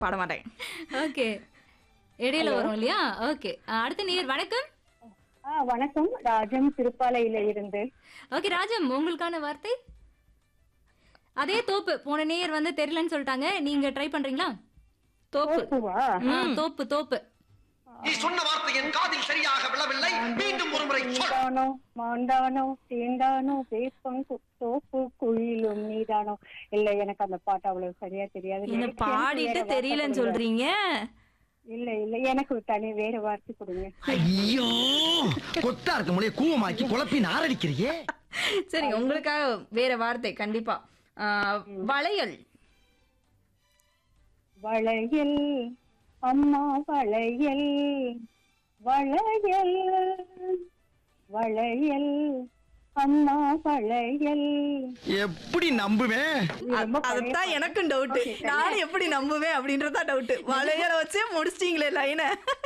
பாட மாட்டேன் ஓகே இடையில வரும் இல்லையா ஓகே அடுத்த நேர் வணக்கம் ஆ வணக்கம் ராஜம் திருப்பாலையில இருந்து ஓகே ராஜம் உங்களுக்கான வார்த்தை அதே தோப்பு போன நேயர் வந்து தெரியலன்னு சொல்லிட்டாங்க நீங்க ட்ரை பண்றீங்களா தோப்பு பூவா ஆ, தோப்பு தோப்பு நீ சொன்ன வார்த்தை என் காதில் சரியாக விழவில்லை மீண்டும் ஒரு முறை சொல் நீதானோ மாண்டானோ தீண்டானோ வேப்பம் கு- தோப்பு குயிலும் நீதானோ இல்ல எனக்கு அந்த பாட்டு அவ்வளவு சரியா தெரியாது என்ன எனக்கு பாடிட்டு வேற வார்த்தை தெரியலன்னு கொடுங்க. சொல்றீங்க இல்ல இல்ல எனக்கு தனி வேற வார்த்தை கொடுங்க ஐயோ கொத்தா இருக்க முடிய கூவமாக்கி குழப்பி நாரடிக்கிறியே சரி உங்களுக்காக வேற வார்த்தை கண்டிப்பா ஆ, வளையல் வளையல் அம்மா வளையல் வளையல் வளையல் அம்மா வளையல் எப்படி நம்புவேன் இது ரொம்ப பழைய அதுதான் எனக்கும் டவுட் நானும் எப்படி நம்புவேன் அப்படின்றதா டவுட் வளையல வச்சே முடிச்சிட்டீங்களே லைனை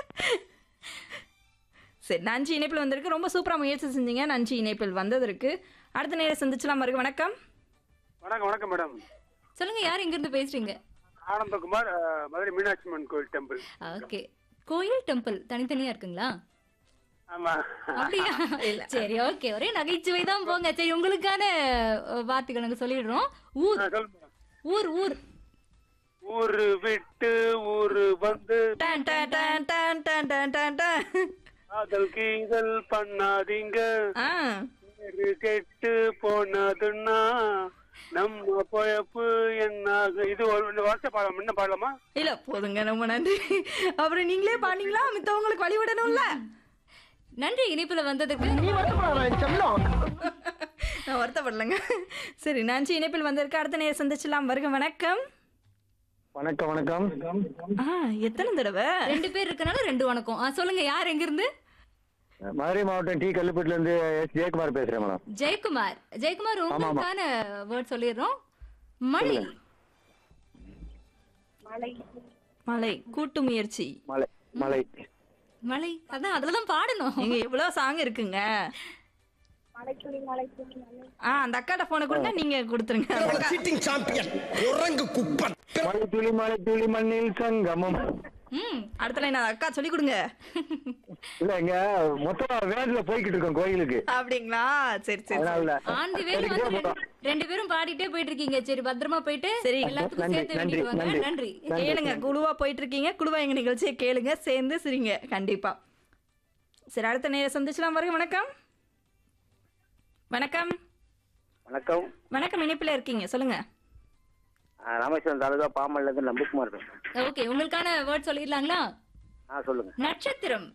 சரி நன்றி இணைப்பில் வந்திருக்கு ரொம்ப சூப்பரா முயற்சி செஞ்சீங்க நன்றி இணைப்பில் வந்ததற்கு அடுத்த நேரம் சந்திச்சலாம் பாருங்க வணக்கம் வணக்கம் வணக்கம் மேடம் சொல்லுங்க யார் எங்க இருந்து பேசுறீங்க ஆனந்தகுமார் அஹ், மதுரை மீனாட்சி அம்மன் கோயில் டெம்பிள் ஓகே கோயில் டெம்பிள் தனித்தனியா இருக்குங்களா ஆமா அப்படியா சரி ஓகே ஒரே நகைச்சுவை தான் போங்க சரி உங்களுக்கான அஹ், வார்த்தைகள் நாங்க சொல்லிடுறோம் ஊர் ஆ, சொல்லுங்க மேடம். ஊர் ஊர் ஊரு விட்டு ஊரு வந்து டன் டன் டன் டன் டன் டன் டன் டன். காதல் கீதல் பண்ணாதீங்க ஆ பேரு கெட்டு போனதுன்னா நம்ம பொழப்பு என்ன இது ஒரு இந்த வருஷம் பாடலாம் முன்ன பாடலாமா இல்ல போதுங்க ரொம்ப நன்றி அப்புறம் நீங்களே பாத்தீங்களா மித்தவங்களுக்கு வழி விடணும்ல நன்றி இணைப்புல வந்ததுக்கு நான் வருத்தப்படலைங்க சரி நன்றி இணைப்பில் வந்திருக்கு அடுத்த நேரம் சந்திச்சலாம் வருக வணக்கம் வணக்கம் வணக்கம் ஆ எத்தனை தடவை ரெண்டு பேர் இருக்கனால ரெண்டு வணக்கம் ஆ, சொல்லுங்க யார் எங்க இருந்து மதுரை மாவட்டம் டி கல்லுப்பட்டில இருந்து எஸ் ஜெயக்குமார் பேசுறேன் மேடம் ஜெயக்குமார் ஜெயக்குமார் உங்களுக்கான வேர்ட் சொல்லிடுறோம் மழை மலை கூட்டு முயற்சி மலை மலை மழை அதான் அதுலதான் பாடணும் நீங்க எவ்வளவு சாங் இருக்குங்க ஆ அந்த அக்காட்ட போனை கொடுங்க நீங்க கொடுத்துருங்க அந்த அக்கா- சீட்டிங் சாம்பியன் குரங்கு குப்பன் மலை துளி மலை துளி மண்ணில் சங்கமம் ம் அடுத்த லைன் அந்த அக்கா சொல்லி கொடுங்க இல்ல இங்க மொத்தமா வேன்ல போய்கிட்டு இருக்கோம் கோயிலுக்கு அப்படிங்களா சரி சரி சரி. அதனால ஆன் தி வே வந்து ரெண்டு- ரெண்டு பேரும் பாடிட்டே போயிட்டு இருக்கீங்க சரி பத்திரமா போயிட்டு சரி. எல்லாத்துக்கும் நன்றி, சேர்த்து நன்றி, வேண்டிட்டு வாங்க நன்றி. நன்றி கேளுங்க குழுவா போயிட்டு இருக்கீங்க குழுவா எங்க நிகழ்ச்சியை கேளுங்க சேர்ந்து சிரிங்க கண்டிப்பா சரி அடுத்த நேரம் சந்திச்சலாம் வருங்க வணக்கம் வணக்கம் வணக்கம் வணக்கம் இணைப்பில் இருக்கீங்க சொல்லுங்க ஆ, ராமேஸ்வரம் தாலுகா பாமல்ல இருந்து நம்புக்குமார் பேசுறேன் ஓகே உங்களுக்கான வேர்ட் சொல்லிடலாங்களா ஆ சொல்லுங்க நட்சத்திரம்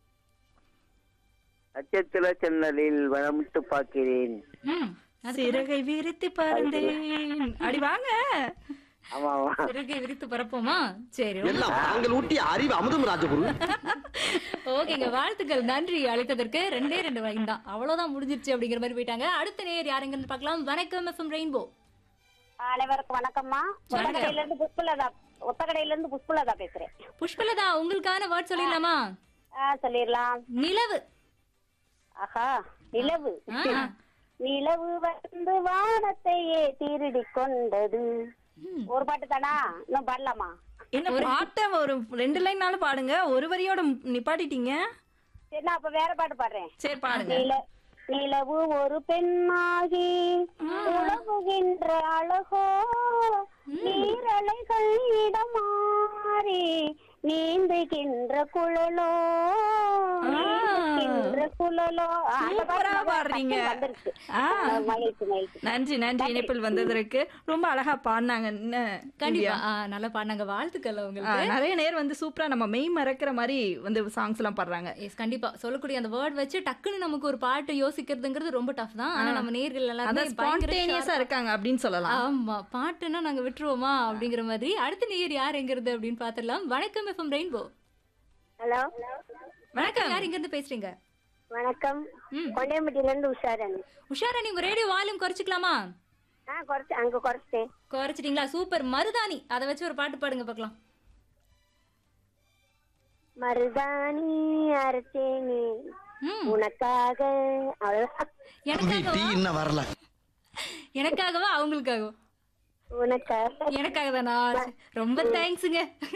நட்சத்திர சென்னலில் வளமிட்டு பார்க்கிறேன் ம் சிறகை விரித்து பறந்தேன் அடி வாங்க ஆமா ஆமா சிறகை விரித்து பரப்போமா சரி எல்லாம் தாங்கள் ஊட்டிய அறிவு அமுதம் ராஜகுரு ஓகேங்க வாழ்த்துக்கள் நன்றி அழைத்ததற்கு ரெண்டே ரெண்டு வயது தான் அவ்வளவுதான் முடிஞ்சிருச்சு அப்படிங்கிற மாதிரி போயிட்டாங்க அடுத்த நேர் யாருங்கன்னு பார்க்கலாம் வணக்கம் எஃப்எம் ரெயின்போ அனைவருக்கும் வணக்கம்மா ஒத்தக்கடையில இருந்து புஷ்பலதா ஒத்தக்கடையில இருந்து புஷ்பலதா பேசுறேன் புஷ்பலதா உங்களுக்கான வேர்ட் சொல்லிடலாமா ஆ சொல்லிடலாம் நிலவு ஆஹா நிலவு ஆ. நிலவு வந்து வானத்தையே திருடி கொண்டது ஒரு பாட்டு தானா இன்னும் பாடலாமா என்ன பாட்டை ஒரு ரெண்டு லைன்னாலும் பாடுங்க ஒரு வரியோட நிப்பாட்டிட்டீங்க சரி நான் அப்ப வேற பாட்டு பாடுறேன் சரி பாடுங்க நில நிலவு ஒரு பெண்ணாகி உழவுகின்ற அழகோ நீரலைகள் இடமாறி நீந்துகின்ற குழலோ நீந்துகின்ற குழலோ ஆ, அந்த பாட்டு சூப்பரா நல்லா பாடுறீங்க. டக்குனு வந்துருச்சு. ஆ. ஆ, மகிழ்ச்சி மகிழ்ச்சி நன்றி நன்றி இணைப்பில் வந்ததற்கு ரொம்ப அழகா பாடினாங்க என்ன கண்டிப்பா ஆ, நல்லா பாடினாங்க வாழ்த்துக்கள் ஆ, உங்களுக்கு நிறைய நேர் வந்து சூப்பரா நம்ம மெய் மறக்கிற மாதிரி வந்து சாங்ஸ் எல்லாம் பாடுறாங்க எஸ் கண்டிப்பா சொல்லக்கூடிய அந்த வேர்ட் வச்சு டக்குன்னு நமக்கு ஒரு பாட்டு யோசிக்கிறதுங்கிறது ரொம்ப டஃப் தான் ஆனா நம்ம நேர்கள் அதான் எல்லாரும் பயங்கர ஸ்பான்டேனியஸா sharp ஆ- இருக்காங்க அப்படின்னு சொல்லலாம் ஆமா பாட்டுன்னா நாங்க விட்டுருவோமா அப்படிங்கிற மாதிரி அடுத்த நேயர் யார் எங்க இருந்து அப்படின்னு பாத்திரலாம் வணக்கம் எஃப்எம் ரெயின்போ ஹலோ வணக்கம் யார் இங்க இருந்து பேசுறீங்க வணக்கம் ம். கொண்டையம்பட்டியில இருந்து உஷாரன் உஷாரா உங்க ரேடியோ வால்யூம் குறைச்சிக்கலாமா ஆ குறைச்சு அங்க குறைச்சிட்டேன் குறைச்சிட்டீங்களா சூப்பர் மருதாணி அதை வச்சு ஒரு பாட்டு பாடுங்க பார்க்கலாம் மருதாணி அரைச்சேனே ம் உனக்காக அவ்வளவுதான் தம்பி எனக்காகவா டீ இன்னும் வரல எனக்காகவா அவங்களுக்காகவா உனக்கா எனக்காக தானா ரொம்ப தேங்க்ஸுங்க